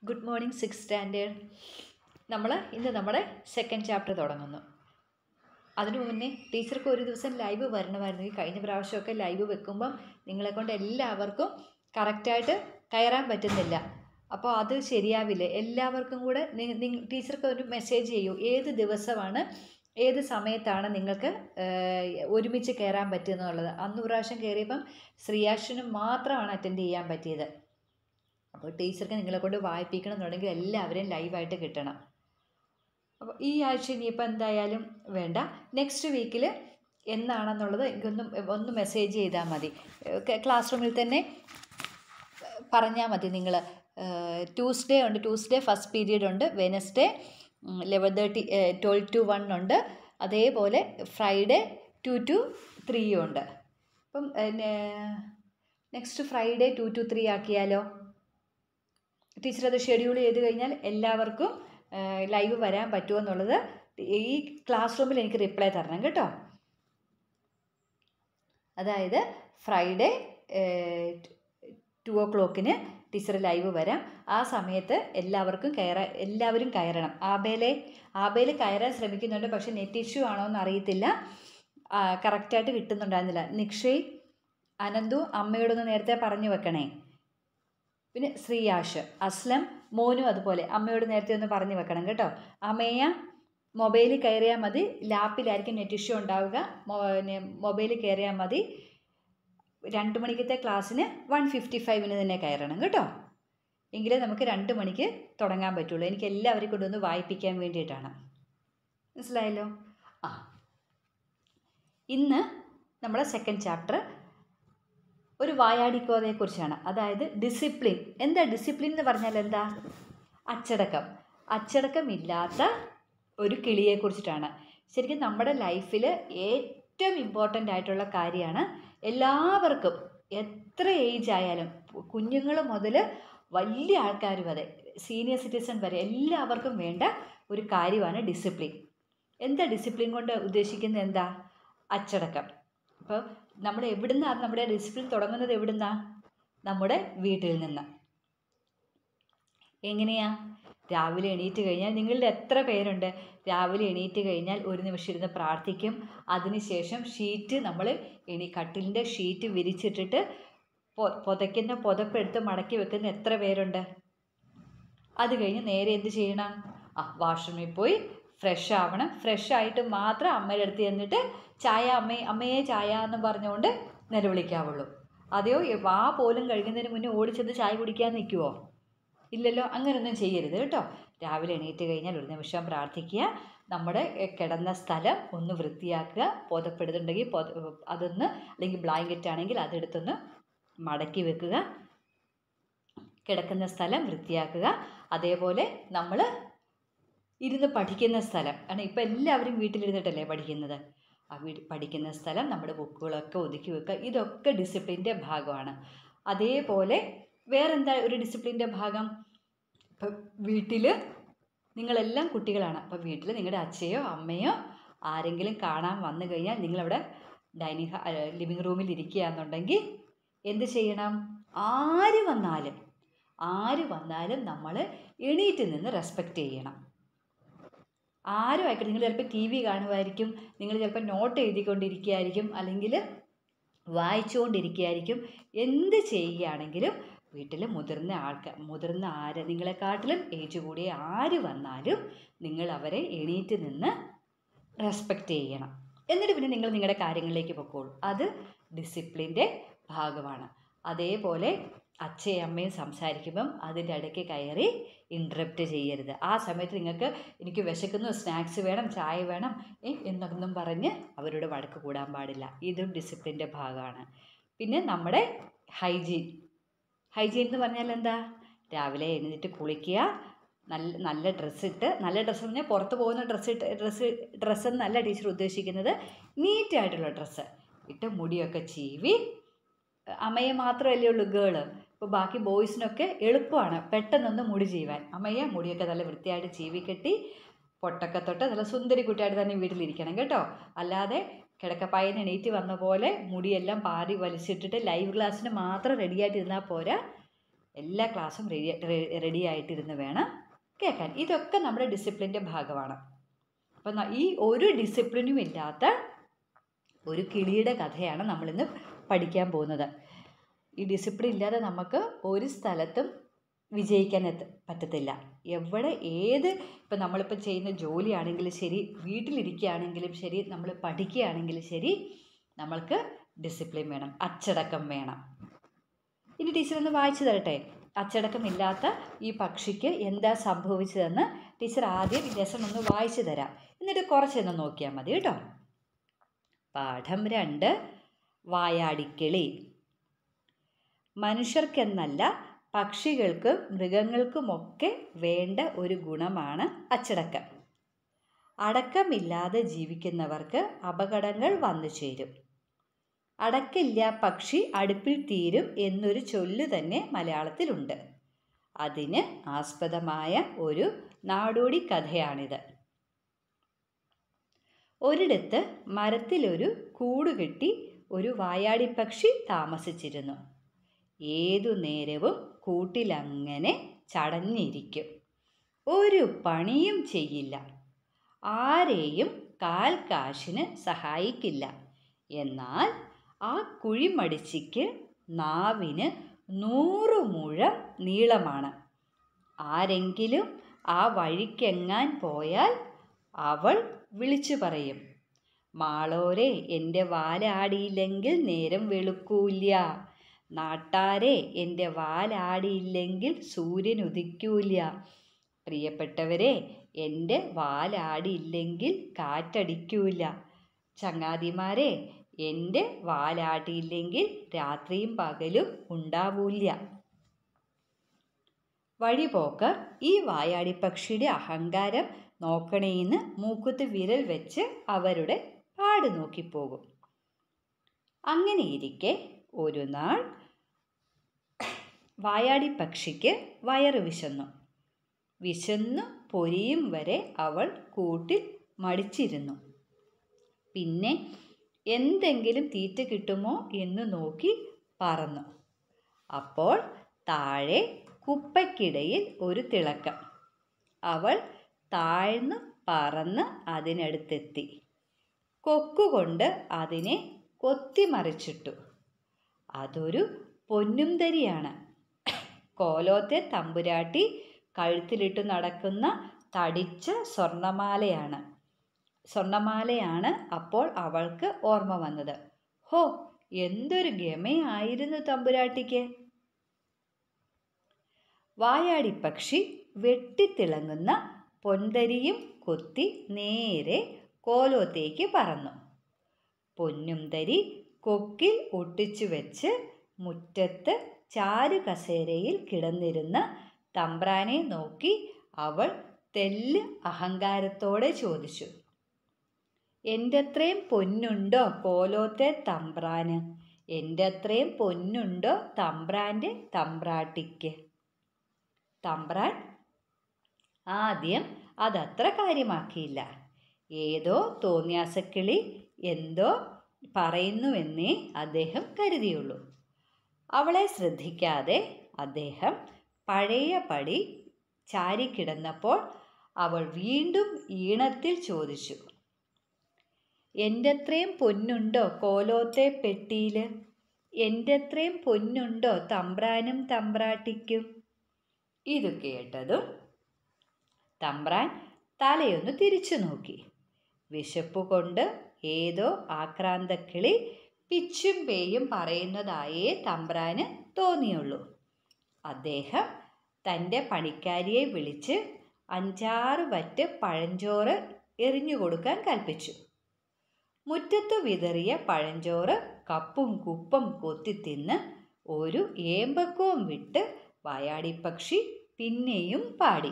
good morning six standard നമ്മൾ ഇന്ന് നമ്മുടെ സെക്കൻഡ് ചാപ്റ്റർ തുടങ്ങുന്നു അതിനു മുന്നേ ടീച്ചർക്ക് ഒരു ദിവസം ലൈവ് വരണമായിരുന്നു ഈ കഴിഞ്ഞ പ്രാവശ്യമൊക്കെ ലൈവ് വെക്കുമ്പം നിങ്ങളെ കൊണ്ട് എല്ലാവർക്കും കറക്റ്റായിട്ട് കയറാൻ പറ്റുന്നില്ല അപ്പോൾ അത് ശരിയാവില്ല എല്ലാവർക്കും കൂടെ ടീച്ചർക്ക് ഒരു മെസ്സേജ് ചെയ്യൂ ഏത് ദിവസമാണ് ഏത് സമയത്താണ് നിങ്ങൾക്ക് ഒരുമിച്ച് കയറാൻ പറ്റുമെന്നുള്ളത് അന്ന് പ്രാവശ്യം കയറിയപ്പം ശ്രീയാഷിന് മാത്രമാണ് അറ്റൻഡ് ചെയ്യാൻ പറ്റിയത് അപ്പോൾ ടീച്ചർക്ക് നിങ്ങളെ കൊണ്ട് വായിപ്പിക്കണം എന്നുണ്ടെങ്കിൽ എല്ലാവരെയും ലൈവായിട്ട് കിട്ടണം അപ്പോൾ ഈ ആഴ്ച ഇനിയിപ്പോൾ എന്തായാലും വേണ്ട നെക്സ്റ്റ് വീക്കിൽ എന്നാണെന്നുള്ളത് എനിക്കൊന്ന് ഒന്ന് മെസ്സേജ് ചെയ്താൽ മതി ക്ലാസ് റൂമിൽ തന്നെ പറഞ്ഞാൽ മതി നിങ്ങൾ ട്യൂസ്ഡേ ഉണ്ട് ട്യൂസ്ഡേ ഫസ്റ്റ് പീരീഡ് ഉണ്ട് Wednesday eleven thirty twelve to one ഉണ്ട് അതേപോലെ ഫ്രൈഡേ ടു ടു ത്രീയും ഉണ്ട് അപ്പം next Friday two to three ആക്കിയാലോ ടീച്ചർ അത് ഷെഡ്യൂൾ ചെയ്ത് കഴിഞ്ഞാൽ എല്ലാവർക്കും ലൈവ് വരാൻ പറ്റുമോ എന്നുള്ളത് ഈ ക്ലാസ് റൂമിൽ എനിക്ക് റിപ്ലൈ തരണം കേട്ടോ അതായത് ഫ്രൈഡേ ടു ഓ ക്ലോക്കിന് ടീച്ചർ ലൈവ് വരാം ആ സമയത്ത് എല്ലാവർക്കും കയറാൻ എല്ലാവരും കയറണം ആബേലെ ആബേൽ കയറാൻ ശ്രമിക്കുന്നുണ്ട് പക്ഷെ നെറ്റ് ഇഷ്യൂ ആണോ എന്ന് അറിയത്തില്ല കറക്റ്റായിട്ട് കിട്ടുന്നുണ്ടായിരുന്നില്ല നിക്ഷയ് അനന്തു അമ്മയോടൊന്ന് നേരത്തെ പറഞ്ഞു വെക്കണേ പിന്നെ ശ്രീയാഷ് അസ്ലം മോനും അതുപോലെ അമ്മയോട് നേരത്തെ ഒന്ന് പറഞ്ഞു വെക്കണം കേട്ടോ അമ്മയ മൊബൈലിൽ കയറിയാൽ മതി ലാപ്പിലായിരിക്കും നെറ്റ് ഇഷ്യൂ ഉണ്ടാവുക മൊബൈലിൽ കയറിയാൽ മതി രണ്ട് മണിക്കത്തെ ക്ലാസ്സിന് വൺ ഫിഫ്റ്റി ഫൈവിന് തന്നെ കയറണം കേട്ടോ എങ്കിലേ നമുക്ക് രണ്ട് മണിക്ക് തുടങ്ങാൻ പറ്റുള്ളൂ എനിക്ക് എല്ലാവരെയും കൊണ്ടൊന്ന് വായിപ്പിക്കാൻ വേണ്ടിയിട്ടാണ് മനസ്സിലായല്ലോ ആ ഇന്ന് നമ്മുടെ സെക്കൻഡ് ചാപ്റ്റർ ഒരു വായാടിക്കോതയെക്കുറിച്ചാണ് അതായത് ഡിസിപ്ലിൻ എന്താ ഡിസിപ്ലിൻ എന്ന് പറഞ്ഞാൽ എന്താ അച്ചടക്കം അച്ചടക്കമില്ലാത്ത ഒരു കിളിയെക്കുറിച്ചിട്ടാണ് ശരിക്കും നമ്മുടെ ലൈഫിൽ ഏറ്റവും ഇമ്പോർട്ടൻ്റ് ആയിട്ടുള്ള കാര്യമാണ് എല്ലാവർക്കും എത്ര ഏജ് ആയാലും കുഞ്ഞുങ്ങൾ മുതൽ വലിയ ആൾക്കാരും അതെ സീനിയർ സിറ്റിസൺ വരെ എല്ലാവർക്കും വേണ്ട ഒരു കാര്യമാണ് ഡിസിപ്ലിൻ എന്താ ഡിസിപ്ലിൻ കൊണ്ട് ഉദ്ദേശിക്കുന്നത് എന്താ അച്ചടക്കം അപ്പോൾ നമ്മൾ എവിടുന്നാണ് നമ്മുടെ ഡിസിപ്ലിൻ തുടങ്ങുന്നത് എവിടുന്നാ നമ്മുടെ വീട്ടിൽ നിന്ന് എങ്ങനെയാ രാവിലെ എണീറ്റ് കഴിഞ്ഞാൽ നിങ്ങളിൽ എത്ര പേരുണ്ട് രാവിലെ എണീറ്റ് കഴിഞ്ഞാൽ ഒരു നിമിഷം ഇരുന്ന് പ്രാർത്ഥിക്കും അതിനുശേഷം ഷീറ്റ് നമ്മൾ എണീ കട്ടിലിൻ്റെ ഷീറ്റ് വിരിച്ചിട്ടിട്ട് പൊ പുതയ്ക്കുന്ന പുതപ്പെടുത്ത് മടക്കി വെക്കുന്ന എത്ര പേരുണ്ട് അത് കഴിഞ്ഞ് നേരെ എന്ത് ചെയ്യണം ആ വാഷ്റൂമിൽ പോയി ഫ്രഷ് ആവണം ഫ്രഷ് ആയിട്ട് മാത്രം അമ്മയുടെ അടുത്ത് ചെന്നിട്ട് ചായ അമ്മയെ അമ്മയെ ചായ എന്ന് പറഞ്ഞുകൊണ്ട് നിലവിളിക്കാവുള്ളൂ അതെയോ വാ പോലും കഴിക്കുന്നതിന് മുന്നേ ഓടിച്ചെന്ന് ചായ കുടിക്കാൻ നിൽക്കുമോ ഇല്ലല്ലോ അങ്ങനെയൊന്നും ചെയ്യരുത് കേട്ടോ രാവിലെ എണീറ്റ് കഴിഞ്ഞാൽ ഒരു നിമിഷം പ്രാർത്ഥിക്കുക നമ്മുടെ കിടന്ന സ്ഥലം ഒന്ന് വൃത്തിയാക്കുക പുതപ്പെടുന്നുണ്ടെങ്കിൽ പൊത അതൊന്ന് അല്ലെങ്കിൽ ബ്ലാങ്കറ്റ് ആണെങ്കിൽ അതെടുത്തൊന്ന് മടക്കി വെക്കുക കിടക്കുന്ന സ്ഥലം വൃത്തിയാക്കുക അതേപോലെ നമ്മൾ ഇരുന്ന് പഠിക്കുന്ന സ്ഥലം കാരണം ഇപ്പം എല്ലാവരും വീട്ടിലിരുന്നിട്ടല്ലേ പഠിക്കുന്നത് ആ വീ പഠിക്കുന്ന സ്ഥലം നമ്മുടെ ബുക്കുകളൊക്കെ ഒതുക്കി വെക്കുക ഇതൊക്കെ ഡിസിപ്ലിൻ്റെ ഭാഗമാണ് അതേപോലെ വേറെന്താ ഒരു ഡിസിപ്ലിൻ്റെ ഭാഗം ഇപ്പം വീട്ടിൽ നിങ്ങളെല്ലാം കുട്ടികളാണ് അപ്പം വീട്ടിൽ നിങ്ങളുടെ അച്ഛയോ അമ്മയോ ആരെങ്കിലും കാണാൻ വന്നു കഴിഞ്ഞാൽ നിങ്ങളവിടെ ഡൈനിങ് ലിവിങ് റൂമിൽ ഇരിക്കുകയാണെന്നുണ്ടെങ്കിൽ എന്ത് ചെയ്യണം ആര് വന്നാലും ആര് വന്നാലും നമ്മൾ എണീറ്റ് നിന്ന് റെസ്പെക്റ്റ് ചെയ്യണം ആരും ആയിക്കോട്ടെ നിങ്ങൾ ചിലപ്പോൾ ടി വി കാണുമായിരിക്കും നിങ്ങൾ ചിലപ്പോൾ നോട്ട് എഴുതിക്കൊണ്ടിരിക്കുകയായിരിക്കും അല്ലെങ്കിൽ വായിച്ചുകൊണ്ടിരിക്കുകയായിരിക്കും എന്ത് ചെയ്യുകയാണെങ്കിലും വീട്ടിൽ മുതിർന്ന ആൾക്കാർ മുതിർന്ന ആര് നിങ്ങളെക്കാട്ടിലും ഏജ് കൂടിയ ആര് വന്നാലും നിങ്ങൾ അവരെ എണീറ്റ് നിന്ന് റെസ്പെക്റ്റ് ചെയ്യണം എന്നിട്ട് പിന്നെ നിങ്ങൾ നിങ്ങളുടെ കാര്യങ്ങളിലേക്ക് പൊക്കോളൂ അത് ഡിസിപ്ലിൻ്റെ ഭാഗമാണ് അതേപോലെ അച്ഛയും അമ്മയും സംസാരിക്കുമ്പം അതിൻ്റെ ഇടയ്ക്ക് കയറി ഇൻട്രപ്റ്റ് ചെയ്യരുത് ആ സമയത്ത് നിങ്ങൾക്ക് എനിക്ക് വിശക്കുന്നു സ്നാക്സ് വേണം ചായ വേണം എന്നൊന്നും പറഞ്ഞ് അവരോട് വഴക്ക് കൂടാൻ പാടില്ല ഇതും ഡിസിപ്ലിൻ്റെ ഭാഗമാണ് പിന്നെ നമ്മുടെ ഹൈജീൻ ഹൈജീൻ എന്ന് പറഞ്ഞാൽ എന്താ രാവിലെ എഴുന്നേറ്റ് കുളിക്കുക നല്ല നല്ല ഡ്രസ്സ് ഇട്ട് നല്ല ഡ്രസ്സ് പറഞ്ഞാൽ പുറത്ത് പോകുന്ന ഡ്രസ്സ് ഇട്ട് ഡ്രസ്സ് ഡ്രസ്സ് എന്നല്ല ടീച്ചർ ഉദ്ദേശിക്കുന്നത് നീറ്റായിട്ടുള്ള ഡ്രസ്സ് ഇട്ട് മുടിയൊക്കെ ചീവി അമ്മയെ മാത്രമല്ലേ ഉള്ളൂ ഗേള് ഇപ്പോൾ ബാക്കി ബോയ്സിനൊക്കെ എളുപ്പമാണ് പെട്ടെന്നൊന്ന് മുടി ചെയ്യുവാൻ അമ്മയെ മുടിയൊക്കെ നല്ല വൃത്തിയായിട്ട് ചീവി കെട്ടി പൊട്ടൊക്കെ തൊട്ട് നല്ല സുന്ദരി കുട്ടിയായിട്ട് തന്നെ വീട്ടിലിരിക്കണം കേട്ടോ അല്ലാതെ കിടക്കപ്പായെന്ന് എണീറ്റ് വന്ന പോലെ മുടിയെല്ലാം പാരി വലിച്ചിട്ടിട്ട് ലൈവ് ക്ലാസ്സിന് മാത്രം റെഡിയായിട്ട് ഇരുന്നാൽ പോരാ എല്ലാ ക്ലാസ്സും റെഡി റെഡി ആയിട്ടിരുന്ന് വേണം കേൾക്കാൻ ഇതൊക്കെ നമ്മുടെ ഡിസിപ്ലിൻ്റെ ഭാഗമാണ് അപ്പം ന- ഈ ഒരു ഡിസിപ്ലിനും ഇല്ലാത്ത ഒരു കിളിയുടെ കഥയാണ് നമ്മളിന്ന് പഠിക്കാൻ പോകുന്നത് ഈ ഡിസിപ്ലിൻ ഇല്ലാതെ നമുക്ക് ഒരു സ്ഥലത്തും വിജയിക്കാൻ എത്ത പറ്റത്തില്ല എവിടെ ഏത് ഇപ്പം നമ്മളിപ്പോൾ ചെയ്യുന്ന ജോലിയാണെങ്കിലും ശരി വീട്ടിലിരിക്കുകയാണെങ്കിലും ശരി നമ്മൾ പഠിക്കുകയാണെങ്കിലും ശരി നമ്മൾക്ക് ഡിസിപ്ലിൻ വേണം അച്ചടക്കം വേണം ഇനി ടീച്ചർ ഒന്ന് വായിച്ചു തരട്ടെ അച്ചടക്കമില്ലാത്ത ഈ പക്ഷിക്ക് എന്താ സംഭവിച്ചതെന്ന് ടീച്ചർ ആദ്യം ലെസൺ ഒന്ന് വായിച്ചു തരാം എന്നിട്ട് കുറച്ചൊന്ന് നോക്കിയാൽ മതി കേട്ടോ പാഠം രണ്ട് വായാടിക്കിളി മനുഷ്യർക്കെന്നല്ല പക്ഷികൾക്കും മൃഗങ്ങൾക്കുമൊക്കെ വേണ്ട ഒരു ഗുണമാണ് അച്ചടക്കം അടക്കമില്ലാതെ ജീവിക്കുന്നവർക്ക് അപകടങ്ങൾ വന്നു ചേരും അടക്കില്ല പക്ഷി അടുപ്പിൽ തീരും എന്നൊരു ചൊല്ല് തന്നെ മലയാളത്തിലുണ്ട് അതിന് ആസ്പദമായ ഒരു നാടോടി കഥയാണിത് ഒരിടത്ത് മരത്തിലൊരു കൂടുകെട്ടി ഒരു വായാടിപ്പക്ഷി താമസിച്ചിരുന്നു ഏതു നേരവും കൂട്ടിലങ്ങനെ ചടഞ്ഞിരിക്കും ഒരു പണിയും ചെയ്യില്ല ആരെയും കാൽ കാശിന് സഹായിക്കില്ല എന്നാൽ ആ കുഴിമടിച്ചിക്ക് നാവിന് നൂറ് മുഴം നീളമാണ് ആരെങ്കിലും ആ വഴിക്കെങ്ങാൻ പോയാൽ അവൾ വിളിച്ചു പറയും മാളോരെ എൻ്റെ വാലാടിയില്ലെങ്കിൽ നേരം വെളുക്കൂല്ല നാട്ടാരെ എൻ്റെ വാലാടിയില്ലെങ്കിൽ സൂര്യൻ ഉദിക്കൂല പ്രിയപ്പെട്ടവരെ എൻ്റെ വാലാടിയില്ലെങ്കിൽ കാറ്റടിക്കൂല ചങ്ങാതിമാരെ എൻ്റെ വാലാട്ടിയില്ലെങ്കിൽ രാത്രിയും പകലും ഉണ്ടാവൂല്ല വഴിപോക്കർ ഈ വായാടിപ്പക്ഷിയുടെ അഹങ്കാരം നോക്കണേന്ന് മൂക്കുത്ത് വിരൽ വെച്ച് അവരുടെ പാട് നോക്കിപ്പോകും അങ്ങനെയിരിക്കെ ഒരു നാൾ വായാടിപ്പക്ഷിക്ക് വയറ് വിശന്നു വിശന്നു പൊരിയും വരെ അവൾ കൂട്ടിൽ മടിച്ചിരുന്നു പിന്നെ എന്തെങ്കിലും തീറ്റ കിട്ടുമോ എന്ന് നോക്കി പറന്നു അപ്പോൾ താഴെ കുപ്പയ്ക്കിടയിൽ ഒരു തിളക്കം അവൾ താഴ്ന്നു പറന്ന് അതിനടുത്തെത്തി കൊക്കുകൊണ്ട് അതിനെ കൊത്തിമറിച്ചിട്ടു അതൊരു പൊന്നുംതരിയാണ് കോലോത്തെ തമ്പുരാട്ടി കഴുത്തിലിട്ട് നടക്കുന്ന തടിച്ച സ്വർണമാലയാണ് സ്വർണമാലയാണ് അപ്പോൾ അവൾക്ക് ഓർമ്മ വന്നത് ഹോ എന്തൊരു ഗമയായിരുന്നു തമ്പുരാട്ടിക്ക് വായാടി പക്ഷി വെട്ടിത്തിളങ്ങുന്ന പൊന്തരിയും കൊത്തി നേരെ കോലോത്തേക്ക് പറന്നു പൊന്നും തരി കൊക്കിൽ ഒട്ടിച്ചു വെച്ച് മുറ്റത്ത് ചാരു കസേരയിൽ കിടന്നിരുന്ന തമ്പ്രാനെ നോക്കി അവൾ തെല്ല് അഹങ്കാരത്തോടെ ചോദിച്ചു എൻ്റെ അത്രയും പൊന്നുണ്ടോ കോലോത്തെ തമ്പ്രാന് എൻ്റെ അത്രയും പൊന്നുണ്ടോ തമ്പ്രാൻ്റെ തമ്പ്രാട്ടിക്ക് തമ്പ്രാൻ ആദ്യം അതത്ര കാര്യമാക്കിയില്ല ഏതോ തോന്നിയാസക്കിളി എന്തോ പറയുന്നുവെന്നേ അദ്ദേഹം കരുതിയുള്ളൂ അവളെ ശ്രദ്ധിക്കാതെ അദ്ദേഹം പഴയ പടി ചാരിക്കിടന്നപ്പോൾ അവൾ വീണ്ടും ഈണത്തിൽ ചോദിച്ചു എൻ്റെ അത്രയും പൊന്നുണ്ടോ കോലോത്തെ പെട്ടിയിൽ എൻ്റെ അത്രയും പൊന്നുണ്ടോ തമ്പ്രാനും തമ്പ്രാട്ടിക്കും ഇത് കേട്ടതും തമ്പ്രാൻ തലയൊന്ന് തിരിച്ചു നോക്കി വിശപ്പ് കൊണ്ട് ഏതോ ആക്രാന്തക്കിളി പിച്ചും പേയും പറയുന്നതായേ തമ്പ്രാന് തോന്നിയുള്ളൂ അദ്ദേഹം തൻ്റെ പണിക്കാരിയെ വിളിച്ച് അഞ്ചാറ് വറ്റ് പഴഞ്ചോറ് എറിഞ്ഞു കൊടുക്കാൻ കൽപ്പിച്ചു മുറ്റത്ത് വിതറിയ പഴഞ്ചോറ് കപ്പും കുപ്പും കൊത്തിത്തിന്ന് ഒരു ഏമ്പക്കവും വിട്ട് വായാടിപ്പക്ഷി പിന്നെയും പാടി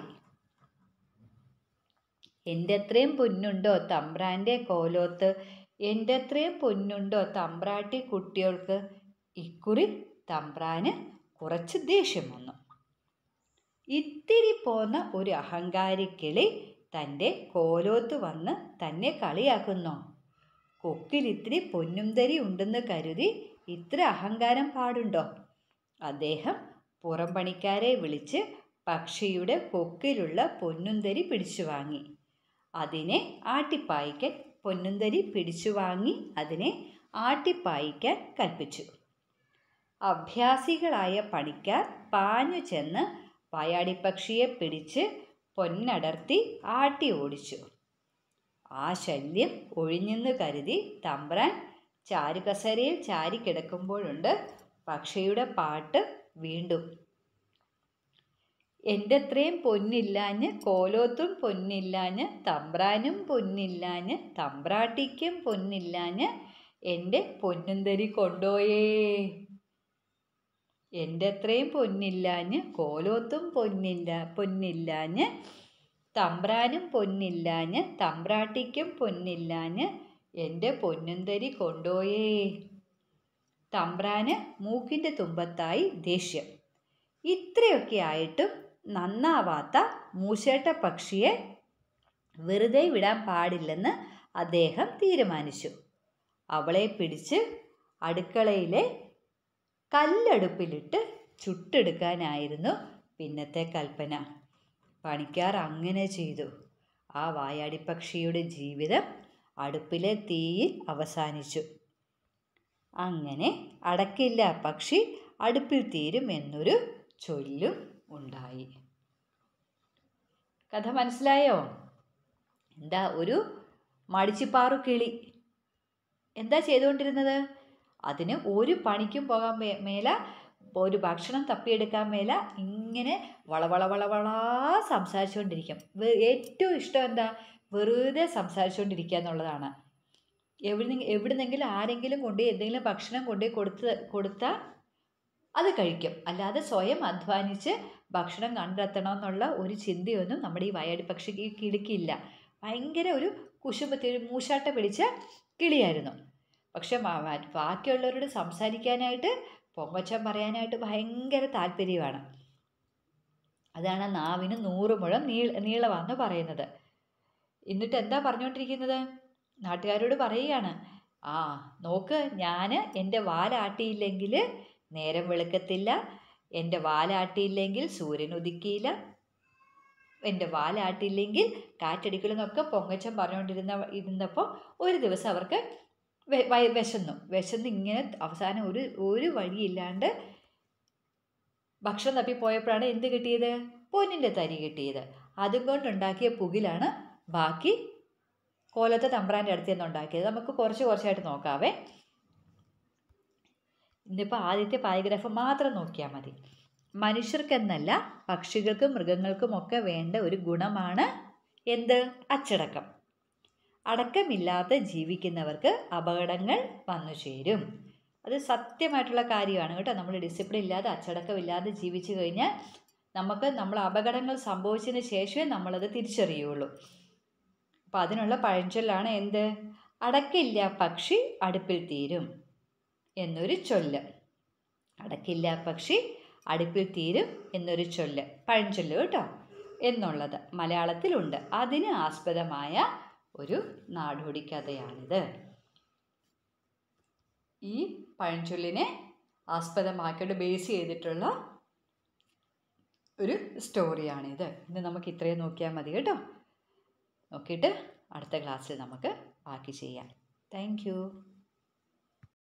എൻ്റെ അത്രയും പൊന്നുണ്ടോ തമ്പ്രാൻ്റെ കോലോത്ത് എൻ്റെ അത്രയും പൊന്നുണ്ടോ തമ്പ്രാട്ടി കുട്ടികൾക്ക് ഇക്കുറി തമ്പ്രാന് കുറച്ച് ദേഷ്യം വന്നു ഇത്തിരി പോന്ന ഒരു അഹങ്കാരിക്കിളി തൻ്റെ കോലോത്ത് വന്ന് തന്നെ കളിയാക്കുന്നോ കൊക്കിൽ ഇത്തിരി പൊന്നും തരി ഉണ്ടെന്ന് കരുതി ഇത്ര അഹങ്കാരം പാടുണ്ടോ അദ്ദേഹം പുറം പണിക്കാരെ വിളിച്ച് പക്ഷിയുടെ കൊക്കിലുള്ള പൊന്നുന്തരി പിടിച്ചു വാങ്ങി അതിനെ ആട്ടിപ്പായിക്കാൻ പൊന്നുന്തരി പിടിച്ചു വാങ്ങി അതിനെ ആട്ടിപ്പായിക്കാൻ കൽപ്പിച്ചു അഭ്യാസികളായ പണിക്കാർ പാഞ്ഞു ചെന്ന് വായാടിപ്പക്ഷിയെ പിടിച്ച് പൊന്നടർത്തി ആട്ടി ഓടിച്ചു ആ ശല്യം ഒഴിഞ്ഞെന്ന് കരുതി തമ്പ്രാൻ ചാരുകസരയിൽ ചാരി കിടക്കുമ്പോഴുണ്ട് പക്ഷിയുടെ പാട്ട് വീണ്ടും എൻ്റെ അത്രയും പൊന്നില്ലാഞ്ഞ് കോലോത്തും പൊന്നില്ലാഞ്ഞ് തമ്പ്രാനും പൊന്നില്ലാഞ്ഞ് തമ്പ്രാട്ടിക്കും പൊന്നില്ലാഞ്ഞ് എൻ്റെ പൊന്നുന്തരി കൊണ്ടോയേ എൻ്റെ അത്രയും പൊന്നില്ലാഞ്ഞ് കോലോത്തും പൊന്നില്ല പൊന്നില്ലാഞ്ഞ് തമ്പ്രാനും പൊന്നില്ലാഞ്ഞ് തമ്പ്രാട്ടിക്കും പൊന്നില്ലാഞ്ഞ് എൻ്റെ പൊന്നുന്തരി കൊണ്ടോയേ തമ്പ്രാന് മൂക്കിൻ്റെ തുമ്പത്തായി ദേഷ്യം ഇത്രയൊക്കെ ആയിട്ടും നന്നാവാത്ത മൂശേട്ട പക്ഷിയെ വെറുതെ വിടാൻ പാടില്ലെന്ന് അദ്ദേഹം തീരുമാനിച്ചു അവളെ പിടിച്ച് അടുക്കളയിലെ കല്ലടുപ്പിലിട്ട് ചുട്ടെടുക്കാനായിരുന്നു പിന്നത്തെ കൽപ്പന പണിക്കാർ അങ്ങനെ ചെയ്തു ആ വായാടിപ്പക്ഷിയുടെ ജീവിതം അടുപ്പിലെ തീയിൽ അവസാനിച്ചു അങ്ങനെ അടക്കില്ല പക്ഷി അടുപ്പിൽ തീരും എന്നൊരു ചൊല്ലും ഉണ്ടായി കഥ മനസ്സിലായോ എന്താ ഒരു മടിച്ചിപ്പാറു കിളി എന്താ ചെയ്തുകൊണ്ടിരുന്നത് അതിന് ഒരു പണിക്കും പോകാൻ മേ മേല ഒരു ഭക്ഷണം തപ്പിയെടുക്കാൻ മേല ഇങ്ങനെ വളവള വളവളാ സംസാരിച്ചുകൊണ്ടിരിക്കും വെ- ഏറ്റവും ഇഷ്ടം എന്താ വെറുതെ സംസാരിച്ചുകൊണ്ടിരിക്കുക എന്നുള്ളതാണ് എവിടെ എവിടുന്നെങ്കിലും ആരെങ്കിലും കൊണ്ടുപോയി എന്തെങ്കിലും ഭക്ഷണം കൊണ്ടുപോയി കൊടുത്ത് കൊടുത്താൽ അത് കഴിക്കും അല്ലാതെ സ്വയം അധ്വാനിച്ച് ഭക്ഷണം കണ്ടെത്തണമെന്നുള്ള ഒരു ചിന്തയൊന്നും നമ്മുടെ ഈ വയടി പക്ഷിക്ക് കിളിക്കില്ല ഭയങ്കര ഒരു കുശുമ്പത്തി ഒരു മൂശാട്ട പിടിച്ച കിളിയായിരുന്നു പക്ഷെ മ- മ- ബാക്കിയുള്ളവരോട് സംസാരിക്കാനായിട്ട് പൊങ്ങച്ചം പറയാനായിട്ട് ഭയങ്കര താല്പര്യമാണ് അതാണ് നാവിന് നൂറ് മുഴം നീള നീളമാണെന്ന് പറയുന്നത് എന്നിട്ട് എന്താ പറഞ്ഞുകൊണ്ടിരിക്കുന്നത് നാട്ടുകാരോട് പറയുകയാണ് ആ നോക്ക് ഞാൻ എൻ്റെ വാലാട്ടിയില്ലെങ്കിൽ നേരം വെളുക്കത്തില്ല എൻ്റെ വാലാട്ടിയില്ലെങ്കിൽ സൂര്യൻ ഉദിക്കിയില്ല എൻ്റെ വാലാട്ടിയില്ലെങ്കിൽ കാറ്റടിക്കലെന്നൊക്കെ പൊങ്ങച്ചം പറഞ്ഞുകൊണ്ടിരുന്ന ഇരുന്നപ്പോൾ ഒരു ദിവസം അവർക്ക് വെ- വയ- വിശന്നു വിശന്ന് ഇങ്ങനെ അവസാനം ഒരു ഒരു വഴിയില്ലാണ്ട് ഭക്ഷണം തപ്പിപ്പോയപ്പോഴാണ് എന്ത് കിട്ടിയത് പൊന്നിൻ്റെ തരി കിട്ടിയത് അതും കൊണ്ടുണ്ടാക്കിയ പുകിലാണ് ബാക്കി കോലത്തെ തമ്പ്രാൻ്റെ അടുത്ത് നിന്ന് ഉണ്ടാക്കിയത് നമുക്ക് കുറച്ച് കുറച്ചായിട്ട് നോക്കാവേ ഇന്നിപ്പോൾ ആദ്യത്തെ പാരഗ്രാഫ് മാത്രം നോക്കിയാൽ മതി മനുഷ്യർക്കെന്നല്ല പക്ഷികൾക്കും മൃഗങ്ങൾക്കും ഒക്കെ വേണ്ട ഒരു ഗുണമാണ് എന്ത് അച്ചടക്കം അടക്കമില്ലാതെ ജീവിക്കുന്നവർക്ക് അപകടങ്ങൾ വന്നു ചേരും അത് സത്യമായിട്ടുള്ള കാര്യമാണ് കേട്ടോ നമ്മൾ ഡിസിപ്ലിൻ ഇല്ലാതെ അച്ചടക്കമില്ലാതെ ജീവിച്ചു കഴിഞ്ഞാൽ നമുക്ക് നമ്മൾ അപകടങ്ങൾ സംഭവിച്ചതിന് ശേഷമേ നമ്മളത് തിരിച്ചറിയുള്ളൂ അപ്പം അതിനുള്ള പഴഞ്ചൊല്ലാണ് എന്ത് അടക്കില്ല പക്ഷി അടുപ്പിൽ തീരും എന്നൊരു ചൊല്ല് അടക്കില്ല പക്ഷി അടുപ്പിൽ തീരും എന്നൊരു ചൊല്ല് പഴഞ്ചൊല്ല് കേട്ടോ എന്നുള്ളത് മലയാളത്തിലുണ്ട് അതിന് ആസ്പദമായ ഒരു നാടോടി കഥയാണിത് ഈ പഴഞ്ചൊല്ലിനെ ആസ്പദമാക്കിയിട്ട് ബേസ് ചെയ്തിട്ടുള്ള ഒരു സ്റ്റോറിയാണിത് ഇന്ന് നമുക്ക് ഇത്രയും നോക്കിയാൽ മതി കേട്ടോ നോക്കിയിട്ട് അടുത്ത ക്ലാസ്സിൽ നമുക്ക് ബാക്കി ചെയ്യാം താങ്ക്